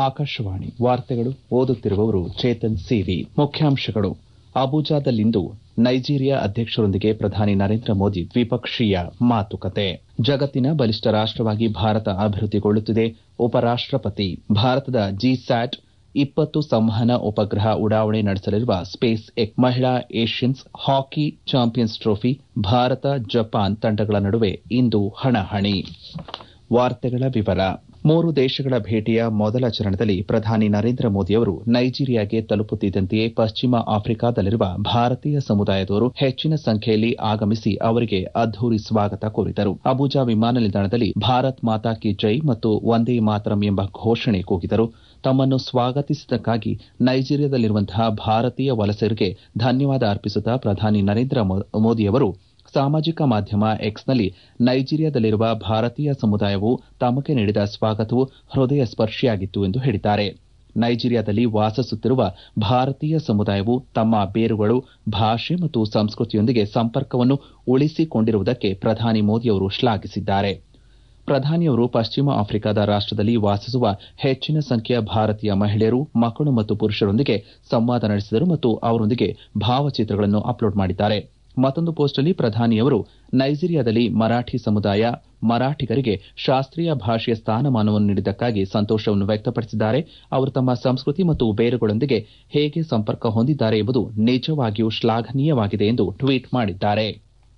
ಆಕಾಶವಾಣಿ ವಾರ್ತೆಗಳು ಓದುತ್ತಿರುವವರು ಚೇತನ್ ಸಿವಿ ಮುಖ್ಯಾಂಶಗಳು ಅಬುಜಾದಲ್ಲಿಂದು ನೈಜೀರಿಯಾ ಅಧ್ಯಕ್ಷರೊಂದಿಗೆ ಪ್ರಧಾನಿ ನರೇಂದ್ರ ಮೋದಿ ದ್ವಿಪಕ್ಷೀಯ ಮಾತುಕತೆ ಜಗತ್ತಿನ ಬಲಿಷ್ಠ ರಾಷ್ಟವಾಗಿ ಭಾರತ ಅಭಿವೃದ್ದಿಗೊಳ್ಳುತ್ತಿದೆ ಉಪರಾಷ್ಟಪತಿ ಭಾರತದ ಜಿಸ್ಯಾಟ್ ಇಪ್ಪತ್ತು ಸಂವಹನ ಉಪಗ್ರಹ ಉಡಾವಣೆ ನಡೆಸಲಿರುವ ಸ್ಪೇಸ್ ಎಕ್ಸ್ ಮಹಿಳಾ ಏಷ್ಯನ್ಸ್ ಹಾಕಿ ಚಾಂಪಿಯನ್ಸ್ ಟ್ರೋಫಿ ಭಾರತ ಜಪಾನ್ ತಂಡಗಳ ನಡುವೆ ಇಂದು ಹಣಾಹಣಿ ವಾರ್ತೆಗಳ ವಿವರ ಮೂರು ದೇಶಗಳ ಭೇಟಿಯ ಮೊದಲ ಚರಣದಲ್ಲಿ ಪ್ರಧಾನಿ ನರೇಂದ್ರ ಮೋದಿಯವರು ನೈಜೀರಿಯಾಗೆ ತಲುಪುತ್ತಿದ್ದಂತೆಯೇ ಪಶ್ಚಿಮ ಆಫ್ರಿಕಾದಲ್ಲಿರುವ ಭಾರತೀಯ ಸಮುದಾಯದವರು ಹೆಚ್ಚಿನ ಸಂಖ್ಯೆಯಲ್ಲಿ ಆಗಮಿಸಿ ಅವರಿಗೆ ಅದ್ದೂರಿ ಸ್ವಾಗತ ಕೋರಿದರು ಅಬುಜಾ ವಿಮಾನ ನಿಲ್ದಾಣದಲ್ಲಿ ಭಾರತ್ ಮಾತಾ ಕಿ ಜೈ ಮತ್ತು ವಂದೇ ಮಾತರಂ ಎಂಬ ಘೋಷಣೆ ಕೂಗಿದರು ತಮ್ಮನ್ನು ಸ್ವಾಗತಿಸಿದ್ದಕ್ಕಾಗಿ ನೈಜೀರಿಯಾದಲ್ಲಿರುವಂತಹ ಭಾರತೀಯ ವಲಸಿಗರಿಗೆ ಧನ್ಯವಾದ ಅರ್ಪಿಸುತ್ತಾ ಪ್ರಧಾನಿ ನರೇಂದ್ರ ಮೋದಿಯವರು ಸಾಮಾಜಿಕ ಮಾಧ್ಯಮ ಎಕ್ಸ್ನಲ್ಲಿ ನೈಜೀರಿಯಾದಲ್ಲಿರುವ ಭಾರತೀಯ ಸಮುದಾಯವು ತಮಗೆ ನೀಡಿದ ಸ್ವಾಗತವು ಹೃದಯ ಸ್ಪರ್ಶಿಯಾಗಿತ್ತು ಎಂದು ಹೇಳಿದ್ದಾರೆ ನೈಜೀರಿಯಾದಲ್ಲಿ ವಾಸಿಸುತ್ತಿರುವ ಭಾರತೀಯ ಸಮುದಾಯವು ತಮ್ಮ ಬೇರುಗಳು ಭಾಷೆ ಮತ್ತು ಸಂಸ್ಕೃತಿಯೊಂದಿಗೆ ಸಂಪರ್ಕವನ್ನು ಉಳಿಸಿಕೊಂಡಿರುವುದಕ್ಕೆ ಪ್ರಧಾನಿ ಮೋದಿಯವರು ಶ್ಲಾಘಿಸಿದ್ದಾರೆ ಪ್ರಧಾನಿಯವರು ಪಶ್ಚಿಮ ಆಫ್ರಿಕಾದ ರಾಷ್ಟದಲ್ಲಿ ವಾಸಿಸುವ ಹೆಚ್ಚಿನ ಸಂಖ್ಯೆಯ ಭಾರತೀಯ ಮಹಿಳೆಯರು ಮಕ್ಕಳು ಮತ್ತು ಪುರುಷರೊಂದಿಗೆ ಸಂವಾದ ನಡೆಸಿದರು ಮತ್ತು ಅವರೊಂದಿಗೆ ಭಾವಚಿತ್ರಗಳನ್ನು ಅಪ್ಲೋಡ್ ಮಾಡಿದ್ದಾರೆ ಮತ್ತೊಂದು ಪೋಸ್ಟ್ನಲ್ಲಿ ಪ್ರಧಾನಿಯವರು ನೈಜೀರಿಯಾದಲ್ಲಿ ಮರಾಠಿ ಸಮುದಾಯ ಮರಾಠಿಗರಿಗೆ ಶಾಸ್ತ್ರೀಯ ಭಾಷೆಯ ಸ್ಥಾನಮಾನವನ್ನು ನೀಡಿದ್ದಕ್ಕಾಗಿ ಸಂತೋಷವನ್ನು ವ್ಯಕ್ತಪಡಿಸಿದ್ದಾರೆ ಅವರು ತಮ್ಮ ಸಂಸ್ಕೃತಿ ಮತ್ತು ಬೇರುಗಳೊಂದಿಗೆ ಹೇಗೆ ಸಂಪರ್ಕ ಹೊಂದಿದ್ದಾರೆ ಎಂಬುದು ನಿಜವಾಗಿಯೂ ಶ್ಲಾಘನೀಯವಾಗಿದೆ ಎಂದು ಟ್ವೀಟ್ ಮಾಡಿದ್ದಾರೆ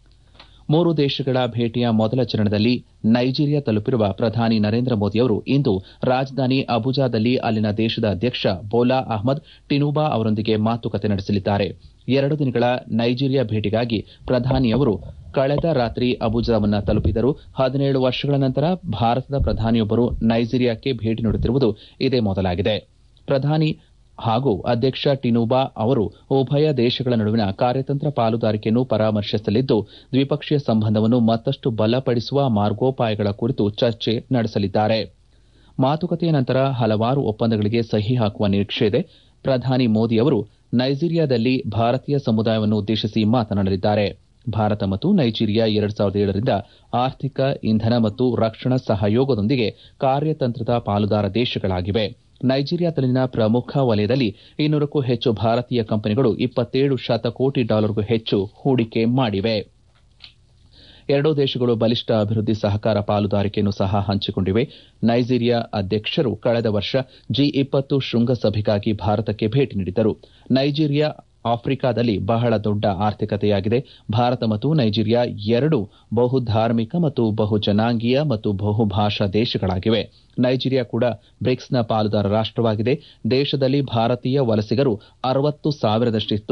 ಮೂರು ದೇಶಗಳ ಭೇಟಿಯ ಮೊದಲ ಚರಣದಲ್ಲಿ ನೈಜೀರಿಯಾ ತಲುಪಿರುವ ಪ್ರಧಾನಿ ನರೇಂದ್ರ ಮೋದಿಯವರು ಇಂದು ರಾಜಧಾನಿ ಅಬುಜಾದಲ್ಲಿ ಅಲ್ಲಿನ ದೇಶದ ಅಧ್ಯಕ್ಷ ಬೋಲಾ ಅಹ್ಮದ್ ಟಿನುಬಾ ಅವರೊಂದಿಗೆ ಮಾತುಕತೆ ನಡೆಸಲಿದ್ದಾರೆ ಎರಡು ದಿನಗಳ ನೈಜೀರಿಯಾ ಭೇಟಿಗಾಗಿ ಪ್ರಧಾನಿಯವರು ಕಳೆದ ರಾತ್ರಿ ಅಬುಜಾವನ್ನು ತಲುಪಿದರು ಹದಿನೇಳು ವರ್ಷಗಳ ನಂತರ ಭಾರತದ ಪ್ರಧಾನಿಯೊಬ್ಬರು ನೈಜೀರಿಯಾಕ್ಕೆ ಭೇಟಿ ನೀಡುತ್ತಿರುವುದು ಇದೇ ಮೊದಲಾಗಿದೆ ಪ್ರಧಾನಿ ಹಾಗೂ ಅಧ್ಯಕ್ಷ ಟಿನುಬಾ ಅವರು ಉಭಯ ದೇಶಗಳ ನಡುವಿನ ಕಾರ್ಯತಂತ್ರ ಪಾಲುದಾರಿಕೆಯನ್ನು ಪರಾಮರ್ಶಿಸಲಿದ್ದು ದ್ವಿಪಕ್ಷೀಯ ಸಂಬಂಧವನ್ನು ಮತ್ತಷ್ಟು ಬಲಪಡಿಸುವ ಮಾರ್ಗೋಪಾಯಗಳ ಕುರಿತು ಚರ್ಚೆ ನಡೆಸಲಿದ್ದಾರೆ ಮಾತುಕತೆಯ ನಂತರ ಹಲವಾರು ಒಪ್ಪಂದಗಳಿಗೆ ಸಹಿ ಹಾಕುವ ನಿರೀಕ್ಷೆಯಿದೆ ಪ್ರಧಾನಿ ಮೋದಿ ಅವರು ನೈಜೀರಿಯಾದಲ್ಲಿ ಭಾರತೀಯ ಸಮುದಾಯವನ್ನು ಉದ್ದೇಶಿಸಿ ಮಾತನಾಡಲಿದ್ದಾರೆ ಭಾರತ ಮತ್ತು ನೈಜೀರಿಯಾ ಎರಡು ಸಾವಿರದ ಏಳರಿಂದ ಆರ್ಥಿಕ ಇಂಧನ ಮತ್ತು ರಕ್ಷಣಾ ಸಹಯೋಗದೊಂದಿಗೆ ಕಾರ್ಯತಂತ್ರದ ಪಾಲುದಾರ ದೇಶಗಳಾಗಿವೆ ನೈಜೀರಿಯಾದಲ್ಲಿನ ಪ್ರಮುಖ ವಲಯದಲ್ಲಿ ಇನ್ನೂರಕ್ಕೂ ಹೆಚ್ಚು ಭಾರತೀಯ ಕಂಪನಿಗಳು ಇಪ್ಪತ್ತೇಳು ಶತಕೋಟಿ ಡಾಲರ್ಗೂ ಹೆಚ್ಚು ಹೂಡಿಕೆ ಮಾಡಿವೆ ಎರಡೂ ದೇಶಗಳು ಬಲಿಷ್ಠ ಅಭಿವೃದ್ಧಿ ಸಹಕಾರ ಪಾಲುದಾರಿಕೆಯನ್ನು ಸಹ ಹಂಚಿಕೊಂಡಿವೆ ನೈಜೀರಿಯಾ ಅಧ್ಯಕ್ಷರು ಕಳೆದ ವರ್ಷ ಜಿ ಇಪ್ಪತ್ತು ಶೃಂಗಸಭೆಗಾಗಿ ಭಾರತಕ್ಕೆ ಭೇಟಿ ನೀಡಿದ್ದರು ನೈಜೀರಿಯಾ ಆಫ್ರಿಕಾದಲ್ಲಿ ಬಹಳ ದೊಡ್ಡ ಆರ್ಥಿಕತೆಯಾಗಿದೆ ಭಾರತ ಮತ್ತು ನೈಜೀರಿಯಾ ಎರಡು ಬಹುಧಾರ್ಮಿಕ ಮತ್ತು ಬಹುಜನಾಂಗೀಯ ಮತ್ತು ಬಹುಭಾಷಾ ದೇಶಗಳಾಗಿವೆ ನೈಜೀರಿಯಾ ಕೂಡ ಬ್ರಿಕ್ಸ್ನ ಪಾಲುದಾರ ರಾಷ್ಟವಾಗಿದೆ ದೇಶದಲ್ಲಿ ಭಾರತೀಯ ವಲಸಿಗರು ಅರವತ್ತು ಸಾವಿರದಷ್ಟಿತ್ತು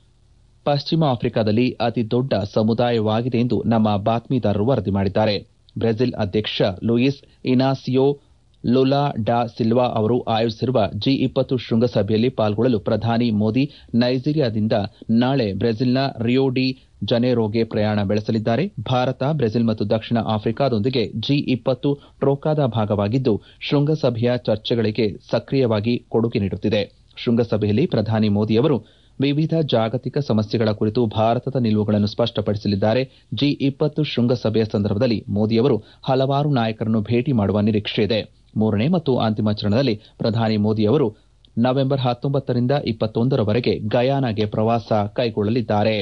ಪಶ್ಚಿಮ ಆಫ್ರಿಕಾದಲ್ಲಿ ಅತಿ ದೊಡ್ಡ ಸಮುದಾಯವಾಗಿದೆ ಎಂದು ನಮ್ಮ ಬಾತ್ಮೀದಾರರು ವರದಿ ಮಾಡಿದ್ದಾರೆ ಬ್ರೆಜಿಲ್ ಅಧ್ಯಕ್ಷ ಲೂಯಿಸ್ ಇನಾಸಿಯೋ ಲುಲಾ ಡಾ ಸಿಲ್ವಾ ಅವರು ಆಯೋಜಿಸಿರುವ ಜಿ ಇಪ್ಪತ್ತು ಶೃಂಗಸಭೆಯಲ್ಲಿ ಪಾಲ್ಗೊಳ್ಳಲು ಪ್ರಧಾನಿ ಮೋದಿ ನೈಜೀರಿಯಾದಿಂದ ನಾಳೆ ಬ್ರೆಜಿಲ್ನ ರಿಯೋ ಡಿ ಜನೇರೋಗೆ ಪ್ರಯಾಣ ಬೆಳೆಸಲಿದ್ದಾರೆ ಭಾರತ ಬ್ರೆಜಿಲ್ ಮತ್ತು ದಕ್ಷಿಣ ಆಫ್ರಿಕಾದೊಂದಿಗೆ ಜಿ ಇಪ್ಪತ್ತು ಟ್ರೋಕಾದ ಭಾಗವಾಗಿದ್ದು ಶೃಂಗಸಭೆಯ ಚರ್ಚೆಗಳಿಗೆ ಸಕ್ರಿಯವಾಗಿ ಕೊಡುಗೆ ನೀಡುತ್ತಿದೆ ಶೃಂಗಸಭೆಯಲ್ಲಿ ಪ್ರಧಾನಿ ಮೋದಿಯವರು ವಿವಿಧ ಜಾಗತಿಕ ಸಮಸ್ಯೆಗಳ ಕುರಿತು ಭಾರತದ ನಿಲುವುಗಳನ್ನು ಸ್ಪಷ್ಟಪಡಿಸಲಿದ್ದಾರೆ ಜಿ ಇಪ್ಪತ್ತು ಶೃಂಗಸಭೆಯ ಸಂದರ್ಭದಲ್ಲಿ ಮೋದಿಯವರು ಹಲವಾರು ನಾಯಕರನ್ನು ಭೇಟಿ ಮಾಡುವ ನಿರೀಕ್ಷೆಯಿದೆ ಮೂರನೇ ಮತ್ತು ಅಂತಿಮ ಚರಣದಲ್ಲಿ ಪ್ರಧಾನಿ ಮೋದಿಯವರು ನವೆಂಬರ್ ಹತ್ತೊಂಬತ್ತರಿಂದ ಇಪ್ಪತ್ತೊಂದರವರೆಗೆ ಗಯಾನಾಗೆ ಪ್ರವಾಸ ಕೈಗೊಳ್ಳಲಿದ್ದಾರೆ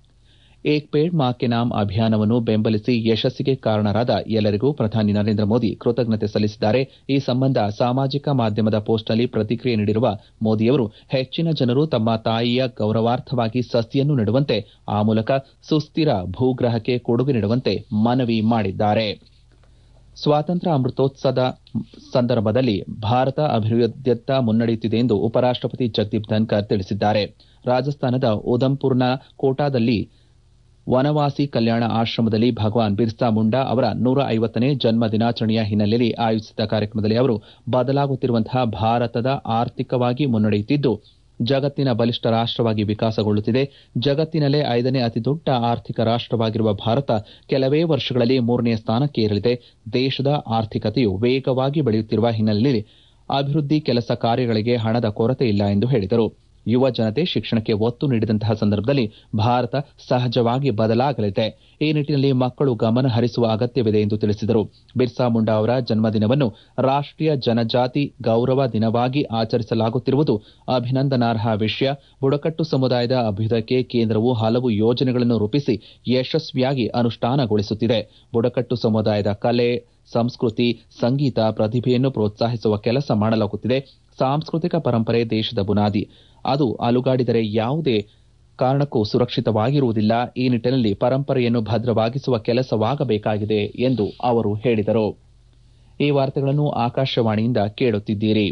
ಏಕ್ ಪೇಡ್ ಮಾ ಕೆ ನಾಮ್ ಅಭಿಯಾನವನ್ನು ಬೆಂಬಲಿಸಿ ಯಶಸ್ಸಿಗೆ ಕಾರಣರಾದ ಎಲ್ಲರಿಗೂ ಪ್ರಧಾನಿ ನರೇಂದ್ರ ಮೋದಿ ಕೃತಜ್ಞತೆ ಸಲ್ಲಿಸಿದ್ದಾರೆ ಈ ಸಂಬಂಧ ಸಾಮಾಜಿಕ ಮಾಧ್ಯಮದ ಪೋಸ್ಟ್ನಲ್ಲಿ ಪ್ರತಿಕ್ರಿಯೆ ನೀಡಿರುವ ಮೋದಿಯವರು ಹೆಚ್ಚಿನ ಜನರು ತಮ್ಮ ತಾಯಿಯ ಗೌರವಾರ್ಥವಾಗಿ ಸಸಿಯನ್ನು ನೆಡುವಂತೆ ಆ ಮೂಲಕ ಸುಸ್ಥಿರ ಭೂಗ್ರಹಕ್ಕೆ ಕೊಡುಗೆ ನೀಡುವಂತೆ ಮನವಿ ಮಾಡಿದ್ದಾರೆ ಸ್ವಾತಂತ್ರ್ಯ ಅಮೃತೋತ್ಸವದ ಸಂದರ್ಭದಲ್ಲಿ ಭಾರತ ಅಭಿವೃದ್ಧಿಯತ್ತ ಮುನ್ನಡೆಯುತ್ತಿದೆ ಎಂದು ಉಪರಾಷ್ಟಪತಿ ಜಗದೀಪ್ ಧನ್ಕರ್ ತಿಳಿಸಿದ್ದಾರೆ ರಾಜಸ್ಥಾನದ ಉದಂಪುರ್ನ ಕೋಟಾದಲ್ಲಿ ವನವಾಸಿ ಕಲ್ಯಾಣ ಆಶ್ರಮದಲ್ಲಿ ಭಗವಾನ್ ಬಿರ್ಸಾ ಮುಂಡಾ ಅವರ ನೂರ ಐವತ್ತನೇ ಜನ್ಮ ದಿನಾಚರಣೆಯ ಹಿನ್ನೆಲೆಯಲ್ಲಿ ಆಯೋಜಿಸಿದ್ದ ಕಾರ್ಯಕ್ರಮದಲ್ಲಿ ಅವರು ಬದಲಾಗುತ್ತಿರುವಂತಹ ಭಾರತದ ಆರ್ಥಿಕವಾಗಿ ಮುನ್ನಡೆಯುತ್ತಿದ್ದು ಜಗತ್ತಿನ ಬಲಿಷ್ಠ ರಾಷ್ಟವಾಗಿ ವಿಕಾಸಗೊಳ್ಳುತ್ತಿದೆ ಜಗತ್ತಿನಲ್ಲೇ ಐದನೇ ಅತಿದೊಡ್ಡ ಆರ್ಥಿಕ ರಾಷ್ಟವಾಗಿರುವ ಭಾರತ ಕೆಲವೇ ವರ್ಷಗಳಲ್ಲಿ ಮೂರನೇ ಸ್ಥಾನಕ್ಕೆ ಏರಲಿದೆ ದೇಶದ ಆರ್ಥಿಕತೆಯು ವೇಗವಾಗಿ ಬೆಳೆಯುತ್ತಿರುವ ಹಿನ್ನೆಲೆಯಲ್ಲಿ ಅಭಿವೃದ್ಧಿ ಕೆಲಸ ಕಾರ್ಯಗಳಿಗೆ ಹಣದ ಕೊರತೆ ಇಲ್ಲ ಎಂದು ಹೇಳಿದರು ಯುವ ಜನತೆ ಶಿಕ್ಷಣಕ್ಕೆ ಒತ್ತು ನೀಡಿದಂತಹ ಸಂದರ್ಭದಲ್ಲಿ ಭಾರತ ಸಹಜವಾಗಿ ಬದಲಾಗಲಿದೆ ಈ ನಿಟ್ಟಿನಲ್ಲಿ ಮಕ್ಕಳು ಗಮನ ಹರಿಸುವ ಅಗತ್ಯವಿದೆ ಎಂದು ತಿಳಿಸಿದರು ಬಿರ್ಸಾ ಮುಂಡಾ ಅವರ ಜನ್ಮದಿನವನ್ನು ರಾಷ್ಟೀಯ ಜನಜಾತಿ ಗೌರವ ದಿನವಾಗಿ ಆಚರಿಸಲಾಗುತ್ತಿರುವುದು ಅಭಿನಂದನಾರ್ಹ ವಿಷಯ ಬುಡಕಟ್ಟು ಸಮುದಾಯದ ಅಭ್ಯುದಯಕ್ಕೆ ಕೇಂದ್ರವು ಹಲವು ಯೋಜನೆಗಳನ್ನು ರೂಪಿಸಿ ಯಶಸ್ವಿಯಾಗಿ ಅನುಷ್ಠಾನಗೊಳಿಸುತ್ತಿದೆ ಬುಡಕಟ್ಟು ಸಮುದಾಯದ ಕಲೆ ಸಂಸ್ಕೃತಿ ಸಂಗೀತ ಪ್ರತಿಭೆಯನ್ನು ಪ್ರೋತ್ಸಾಹಿಸುವ ಕೆಲಸ ಮಾಡಲಾಗುತ್ತಿದೆ ಸಾಂಸ್ಕೃತಿಕ ಪರಂಪರೆ ದೇಶದ ಬುನಾದಿ ಅದು ಅಲುಗಾಡಿದರೆ ಯಾವುದೇ ಕಾರಣಕ್ಕೂ ಸುರಕ್ಷಿತವಾಗಿರುವುದಿಲ್ಲ ಈ ನಿಟ್ಟಿನಲ್ಲಿ ಪರಂಪರೆಯನ್ನು ಭದ್ರವಾಗಿಸುವ ಕೆಲಸವಾಗಬೇಕಾಗಿದೆ ಎಂದು ಅವರು ಹೇಳಿದರು ಈ ವಾರ್ತೆಗಳನ್ನು ಆಕಾಶವಾಣಿಯಿಂದ ಕೇಳುತ್ತಿದ್ದೀರಿ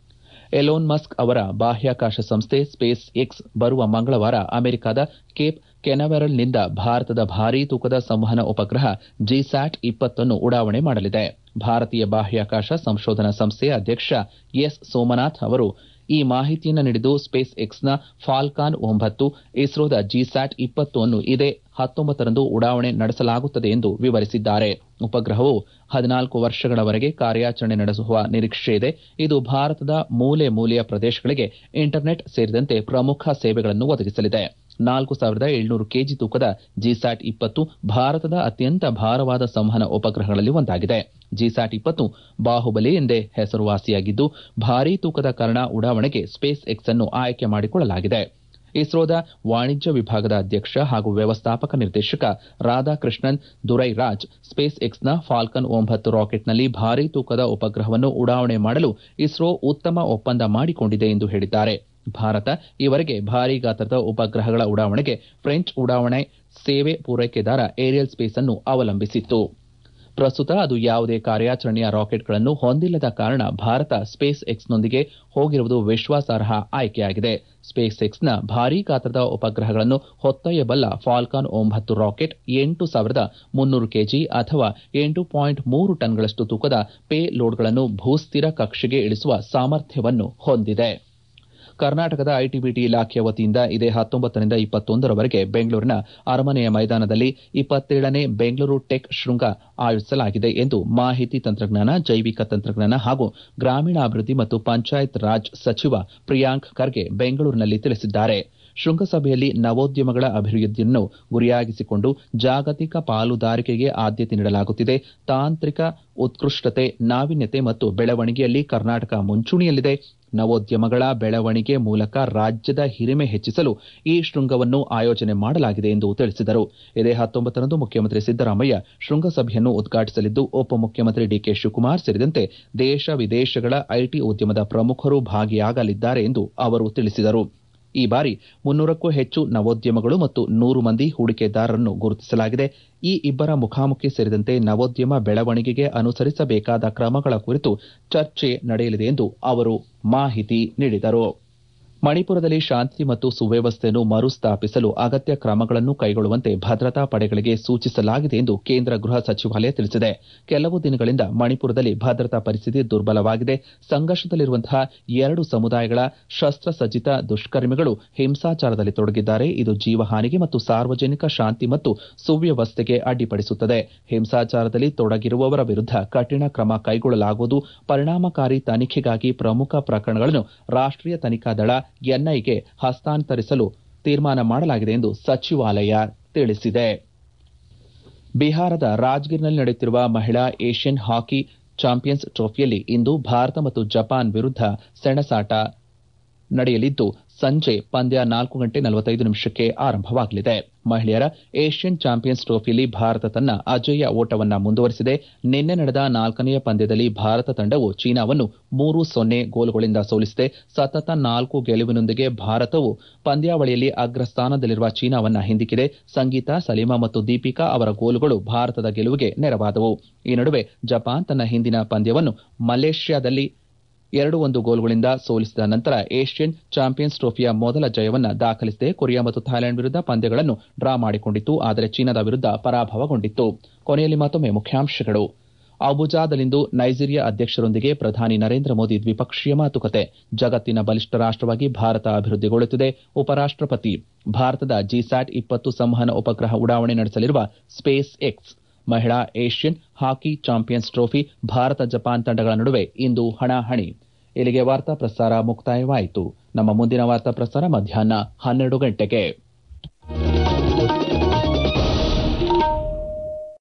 ಎಲೋನ್ ಮಸ್ಕ್ ಅವರ ಬಾಹ್ಯಾಕಾಶ ಸಂಸ್ಥೆ ಸ್ಪೇಸ್ ಎಕ್ಸ್ ಬರುವ ಮಂಗಳವಾರ ಅಮೆರಿಕದ ಕೇಪ್ ಕೆನವೆರಲ್ನಿಂದ ಭಾರತದ ಭಾರೀ ತೂಕದ ಸಂವಹನ ಉಪಗ್ರಹ ಜಿಸ್ಯಾಟ್ ಇಪ್ಪತ್ತನ್ನು ಉಡಾವಣೆ ಮಾಡಲಿದೆ ಭಾರತೀಯ ಬಾಹ್ಯಾಕಾಶ ಸಂಶೋಧನಾ ಸಂಸ್ಥೆಯ ಅಧ್ಯಕ್ಷ ಎಸ್ ಸೋಮನಾಥ್ ಅವರು ಈ ಮಾಹಿತಿಯನ್ನು ನೀಡಿದ್ದು ಸ್ಪೇಸ್ ಎಕ್ಸ್ನ ಫಾಲ್ಕಾನ್ ಒಂಬತ್ತು ಇಸ್ರೋದ ಜಿಸ್ಯಾಟ್ ಇಪ್ಪತ್ತು ಅನ್ನು ಇದೇ ಹತ್ತೊಂಬತ್ತರಂದು ಉಡಾವಣೆ ನಡೆಸಲಾಗುತ್ತದೆ ಎಂದು ವಿವರಿಸಿದ್ದಾರೆ ಉಪಗ್ರಹವು ಹದಿನಾಲ್ಕು ವರ್ಷಗಳವರೆಗೆ ಕಾರ್ಯಾಚರಣೆ ನಡೆಸುವ ನಿರೀಕ್ಷೆಯಿದೆ ಇದು ಭಾರತದ ಮೂಲೆ ಮೂಲೆಯ ಪ್ರದೇಶಗಳಿಗೆ ಇಂಟರ್ನೆಟ್ ಸೇರಿದಂತೆ ಪ್ರಮುಖ ಸೇವೆಗಳನ್ನು ಒದಗಿಸಲಿದೆ ನಾಲ್ಕು ಸಾವಿರದ ಏಳ್ನೂರು ಕೆಜಿ ತೂಕದ ಜಿಸ್ಯಾಟ್ ಇಪ್ಪತ್ತು ಭಾರತದ ಅತ್ಯಂತ ಭಾರವಾದ ಸಂವಹನ ಉಪಗ್ರಹಗಳಲ್ಲಿ ಒಂದಾಗಿದೆ ಜಿಸ್ಯಾಟ್ ಇಪ್ಪತ್ತು ಬಾಹುಬಲಿ ಎಂದೇ ಹೆಸರುವಾಸಿಯಾಗಿದ್ದು ಭಾರೀ ತೂಕದ ಕಾರಣ ಉಡಾವಣೆಗೆ ಸ್ಪೇಸ್ ಎಕ್ಸ್ ಅನ್ನು ಆಯ್ಕೆ ಮಾಡಿಕೊಳ್ಳಲಾಗಿದೆ ಇಸ್ರೋದ ವಾಣಿಜ್ಯ ವಿಭಾಗದ ಅಧ್ಯಕ್ಷ ಹಾಗೂ ವ್ಯವಸ್ಥಾಪಕ ನಿರ್ದೇಶಕ ರಾಧಾಕೃಷ್ಣನ್ ದುರೈರಾಜ್ ಸ್ಪೇಸ್ ಎಕ್ಸ್ನ ಫಾಲ್ಕನ್ ಒಂಬತ್ತು ರಾಕೆಟ್ನಲ್ಲಿ ಭಾರೀ ತೂಕದ ಉಪಗ್ರಹವನ್ನು ಉಡಾವಣೆ ಮಾಡಲು ಇಸ್ರೋ ಉತ್ತಮ ಒಪ್ಪಂದ ಮಾಡಿಕೊಂಡಿದೆ ಎಂದು ಹೇಳಿದ್ದಾರೆ ಭಾರತ ಈವರೆಗೆ ಭಾರೀ ಗಾತ್ರದ ಉಪಗ್ರಹಗಳ ಉಡಾವಣೆಗೆ ಫ್ರೆಂಚ್ ಉಡಾವಣೆ ಸೇವೆ ಪೂರೈಕೆದಾರ ಏರಿಯಲ್ ಸ್ಪೇಸ್ ಅನ್ನು ಅವಲಂಬಿಸಿತ್ತು ಪ್ರಸ್ತುತ ಅದು ಯಾವುದೇ ಕಾರ್ಯಾಚರಣೆಯ ರಾಕೆಟ್ಗಳನ್ನು ಹೊಂದಿಲ್ಲದ ಕಾರಣ ಭಾರತ ಸ್ಪೇಸ್ ಎಕ್ಸ್ನೊಂದಿಗೆ ಹೋಗಿರುವುದು ವಿಶ್ವಾಸಾರ್ಹ ಆಯ್ಕೆಯಾಗಿದೆ ಸ್ಪೇಸ್ ಎಕ್ಸ್ನ ಭಾರೀ ಗಾತ್ರದ ಉಪಗ್ರಹಗಳನ್ನು ಹೊತ್ತೊಯ್ಯಬಲ್ಲ ಫಾಲ್ಕಾನ್ ಒಂಬತ್ತು ರಾಕೆಟ್ ಎಂಟು ಸಾವಿರದ ಮುನ್ನೂರು ಕೆಜಿ ಅಥವಾ ಎಂಟು ಪಾಯಿಂಟ್ ಮೂರು ಟನ್ಗಳಷ್ಟು ತೂಕದ ಪೇ ಲೋಡ್ಗಳನ್ನು ಭೂಸ್ಥಿರ ಕಕ್ಷೆಗೆ ಇಳಿಸುವ ಸಾಮರ್ಥ್ಯವನ್ನು ಹೊಂದಿದೆ ಕರ್ನಾಟಕದ ಐಟಿಬಿಟಿ ಇಲಾಖೆಯ ವತಿಯಿಂದ ಇದೇ ಹತ್ತೊಂಬತ್ತರಿಂದ ಇಪ್ಪತ್ತೊಂದರವರೆಗೆ ಬೆಂಗಳೂರಿನ ಅರಮನೆಯ ಮೈದಾನದಲ್ಲಿ ಇಪ್ಪತ್ತೇಳನೇ ಬೆಂಗಳೂರು ಟೆಕ್ ಶೃಂಗ ಆಯೋಜಿಸಲಾಗಿದೆ ಎಂದು ಮಾಹಿತಿ ತಂತ್ರಜ್ಞಾನ ಜೈವಿಕ ತಂತ್ರಜ್ಞಾನ ಹಾಗೂ ಗ್ರಾಮೀಣಾಭಿವೃದ್ಧಿ ಮತ್ತು ಪಂಚಾಯತ್ ರಾಜ್ ಸಚಿವ ಪ್ರಿಯಾಂಕ್ ಖರ್ಗೆ ಬೆಂಗಳೂರಿನಲ್ಲಿ ತಿಳಿಸಿದ್ದಾರೆ ಶೃಂಗಸಭೆಯಲ್ಲಿ ನವೋದ್ಯಮಗಳ ಅಭಿವೃದ್ಧಿಯನ್ನು ಗುರಿಯಾಗಿಸಿಕೊಂಡು ಜಾಗತಿಕ ಪಾಲುದಾರಿಕೆಗೆ ಆದ್ಯತೆ ನೀಡಲಾಗುತ್ತಿದೆ ತಾಂತ್ರಿಕ ಉತ್ಕೃಷ್ಟತೆ ನಾವೀನ್ಯತೆ ಮತ್ತು ಬೆಳವಣಿಗೆಯಲ್ಲಿ ಕರ್ನಾಟಕ ಮುಂಚೂಣಿಯಲ್ಲಿದೆ ನವೋದ್ಯಮಗಳ ಬೆಳವಣಿಗೆ ಮೂಲಕ ರಾಜ್ಯದ ಹಿರಿಮೆ ಹೆಚ್ಚಿಸಲು ಈ ಶೃಂಗವನ್ನು ಆಯೋಜನೆ ಮಾಡಲಾಗಿದೆ ಎಂದು ತಿಳಿಸಿದರು ಇದೇ ಹತ್ತೊಂಬತ್ತರಂದು ಮುಖ್ಯಮಂತ್ರಿ ಸಿದ್ದರಾಮಯ್ಯ ಶೃಂಗಸಭೆಯನ್ನು ಉದ್ಘಾಟಿಸಲಿದ್ದು ಉಪಮುಖ್ಯಮಂತ್ರಿ ಡಿಕೆ ಶಿವಕುಮಾರ್ ಸೇರಿದಂತೆ ದೇಶ ವಿದೇಶಗಳ ಐಟಿ ಉದ್ಯಮದ ಪ್ರಮುಖರು ಭಾಗಿಯಾಗಲಿದ್ದಾರೆ ಎಂದು ಅವರು ತಿಳಿಸಿದರು ಈ ಬಾರಿ ಮುನ್ನೂರಕ್ಕೂ ಹೆಚ್ಚು ನವೋದ್ಯಮಗಳು ಮತ್ತು ನೂರು ಮಂದಿ ಹೂಡಿಕೆದಾರರನ್ನು ಗುರುತಿಸಲಾಗಿದೆ ಈ ಇಬ್ಬರ ಮುಖಾಮುಖಿ ಸೇರಿದಂತೆ ನವೋದ್ಯಮ ಬೆಳವಣಿಗೆಗೆ ಅನುಸರಿಸಬೇಕಾದ ಕ್ರಮಗಳ ಕುರಿತು ಚರ್ಚೆ ನಡೆಯಲಿದೆ ಎಂದು ಅವರು ಮಾಹಿತಿ ನೀಡಿದರು ಮಣಿಪುರದಲ್ಲಿ ಶಾಂತಿ ಮತ್ತು ಸುವ್ಯವಸ್ಥೆಯನ್ನು ಮರುಸ್ಥಾಪಿಸಲು ಅಗತ್ಯ ಕ್ರಮಗಳನ್ನು ಕೈಗೊಳ್ಳುವಂತೆ ಭದ್ರತಾ ಪಡೆಗಳಿಗೆ ಸೂಚಿಸಲಾಗಿದೆ ಎಂದು ಕೇಂದ್ರ ಗೃಹ ಸಚಿವಾಲಯ ತಿಳಿಸಿದೆ ಕೆಲವು ದಿನಗಳಿಂದ ಮಣಿಪುರದಲ್ಲಿ ಭದ್ರತಾ ಪರಿಸ್ಥಿತಿ ದುರ್ಬಲವಾಗಿದೆ ಸಂಘರ್ಷದಲ್ಲಿರುವಂತಹ ಎರಡು ಸಮುದಾಯಗಳ ಶಸ್ತ್ರಸಜ್ಜಿತ ದುಷ್ಕರ್ಮಿಗಳು ಹಿಂಸಾಚಾರದಲ್ಲಿ ತೊಡಗಿದ್ದಾರೆ ಇದು ಜೀವಹಾನಿಗೆ ಮತ್ತು ಸಾರ್ವಜನಿಕ ಶಾಂತಿ ಮತ್ತು ಸುವ್ಯವಸ್ಥೆಗೆ ಅಡ್ಡಿಪಡಿಸುತ್ತದೆ ಹಿಂಸಾಚಾರದಲ್ಲಿ ತೊಡಗಿರುವವರ ವಿರುದ್ಧ ಕಠಿಣ ಕ್ರಮ ಕೈಗೊಳ್ಳಲಾಗುವುದು ಪರಿಣಾಮಕಾರಿ ತನಿಖೆಗಾಗಿ ಪ್ರಮುಖ ಪ್ರಕರಣಗಳನ್ನು ರಾಷ್ಟೀಯ ತನಿಖಾ ದಳ ಎನ್ಐಗೆ ಹಸ್ತಾಂತರಿಸಲು ತೀರ್ಮಾನ ಮಾಡಲಾಗಿದೆ ಎಂದು ಸಚಿವಾಲಯ ತಿಳಿಸಿದೆ ಬಿಹಾರದ ರಾಜ್ಗಿರ್ನಲ್ಲಿ ನಡೆಯುತ್ತಿರುವ ಮಹಿಳಾ ಏಷ್ಯನ್ ಹಾಕಿ ಚಾಂಪಿಯನ್ಸ್ ಟ್ರೋಫಿಯಲ್ಲಿ ಇಂದು ಭಾರತ ಮತ್ತು ಜಪಾನ್ ವಿರುದ್ಧ ಸೆಣಸಾಟ ನಡೆಯಲಿದ್ದು ಸಂಜೆ ಪಂದ್ಯ ನಾಲ್ಕು ಗಂಟೆ ನಲವತ್ತೈದು ನಿಮಿಷಕ್ಕೆ ಆರಂಭವಾಗಲಿದೆ ಮಹಿಳೆಯರ ಏಷ್ಯನ್ ಚಾಂಪಿಯನ್ಸ್ ಟ್ರೋಫಿಯಲ್ಲಿ ಭಾರತ ತನ್ನ ಅಜೇಯ ಓಟವನ್ನ ಮುಂದುವರೆಸಿದೆ ನಿನ್ನೆ ನಡೆದ ನಾಲ್ಕನೆಯ ಪಂದ್ಯದಲ್ಲಿ ಭಾರತ ತಂಡವು ಚೀನಾವನ್ನು ಮೂರು ಸೊನ್ನೆ ಗೋಲುಗಳಿಂದ ಸೋಲಿಸಿದೆ ಸತತ ನಾಲ್ಕು ಗೆಲುವಿನೊಂದಿಗೆ ಭಾರತವು ಪಂದ್ಯಾವಳಿಯಲ್ಲಿ ಅಗ್ರಸ್ಥಾನದಲ್ಲಿರುವ ಚೀನಾವನ್ನ ಹಿಂದಿಕ್ಕಿದೆ ಸಂಗೀತ ಸಲೀಮಾ ಮತ್ತು ದೀಪಿಕಾ ಅವರ ಗೋಲುಗಳು ಭಾರತದ ಗೆಲುವಿಗೆ ನೆರವಾದವು ಈ ನಡುವೆ ಜಪಾನ್ ತನ್ನ ಹಿಂದಿನ ಪಂದ್ಯವನ್ನು ಮಲೇಷ್ಯಾದಲ್ಲಿ ಎರಡು ಒಂದು ಗೋಲುಗಳಿಂದ ಸೋಲಿಸಿದ ನಂತರ ಏಷ್ಯನ್ ಚಾಂಪಿಯನ್ಸ್ ಟ್ರೋಫಿಯ ಮೊದಲ ಜಯವನ್ನ ದಾಖಲಿಸಿದೆ ಕೊರಿಯಾ ಮತ್ತು ಥೈಲ್ಯಾಂಡ್ ವಿರುದ್ಧ ಪಂದ್ಯಗಳನ್ನು ಡ್ರಾ ಮಾಡಿಕೊಂಡಿತ್ತು ಆದರೆ ಚೀನಾದ ವಿರುದ್ಧ ಪರಾಭವಗೊಂಡಿತ್ತು ಕೊನೆಯಲ್ಲಿ ಮತ್ತೊಮ್ಮೆ ಮುಖ್ಯಾಂಶಗಳು ಅಬುಜಾದಲ್ಲಿಂದು ನೈಜೀರಿಯಾ ಅಧ್ಯಕ್ಷರೊಂದಿಗೆ ಪ್ರಧಾನಿ ನರೇಂದ್ರ ಮೋದಿ ದ್ವಿಪಕ್ಷೀಯ ಮಾತುಕತೆ ಜಗತ್ತಿನ ಬಲಿಷ್ಠ ರಾಷ್ಟವಾಗಿ ಭಾರತ ಅಭಿವೃದ್ಧಿಗೊಳ್ಳುತ್ತಿದೆ ಉಪರಾಷ್ಟಪತಿ ಭಾರತದ ಜಿಸ್ಯಾಟ್ ಇಪ್ಪತ್ತು ಸಂವಹನ ಉಪಗ್ರಹ ಉಡಾವಣೆ ನಡೆಸಲಿರುವ ಸ್ಪೇಸ್ ಎಕ್ಸ್ ಮಹಿಳಾ ಏಷ್ಯನ್ ಹಾಕಿ ಚಾಂಪಿಯನ್ಸ್ ಟ್ರೋಫಿ ಭಾರತ ಜಪಾನ್ ತಂಡಗಳ ನಡುವೆ ಇಂದು ಹಣಾಹಣಿ ಇಲ್ಲಿಗೆ ವಾರ್ತಾ ಪ್ರಸಾರ ಮುಕ್ತಾಯವಾಯಿತು ನಮ್ಮ ಮುಂದಿನ ವಾರ್ತಾ ಪ್ರಸಾರ ಮಧ್ಯಾಹ್ನ ಹನ್ನೆರಡು ಗಂಟೆಗೆ